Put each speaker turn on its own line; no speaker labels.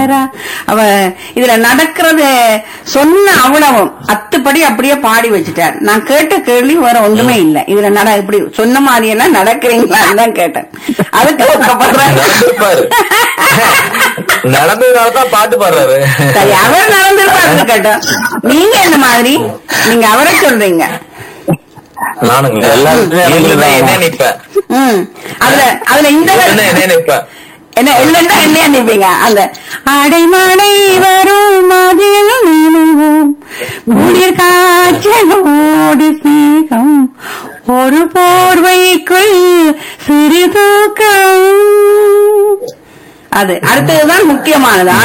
மலரா அவ இதுல நடக்கிறது சொன்ன அவ்வளவும் அத்துப்படி அப்படியே பாடி வச்சுட்டார் நான் கேட்ட கேள்வி வேற ஒன்றுமே இல்ல இதுல நட இப்படி சொன்ன மாதிரி எல்லாம் நடக்கிறீங்களான்னு தான் கேட்டேன் அதுக்கு வெட்கப்படுறேன்.
நடந்திருப்பாரு நடந்ததுனாலதான் பாட்டு பாடுறாரு
சரி அவர் நடந்திருப்பாரு கேட்டோம் நீங்க என்ன மாதிரி நீங்க அவரை சொல்றீங்க
நானுங்க
எல்லாருமே
இல்லைன்னா என்ன நிப்பேன்
ம் அதுல அதுல இந்த
இல்லைன்னா என்ன நிப்பேன்
என்ன இல்லைன்னா என்ன நினைப்பீங்க அந்த அடைமடை வரும் மாதிரியில் நினைவோம் குளிர் காற்றலோடு சீகம் ஒரு போர்வைக்குள் சிறு தூக்கம் அது அடுத்ததுதான் முக்கியமானது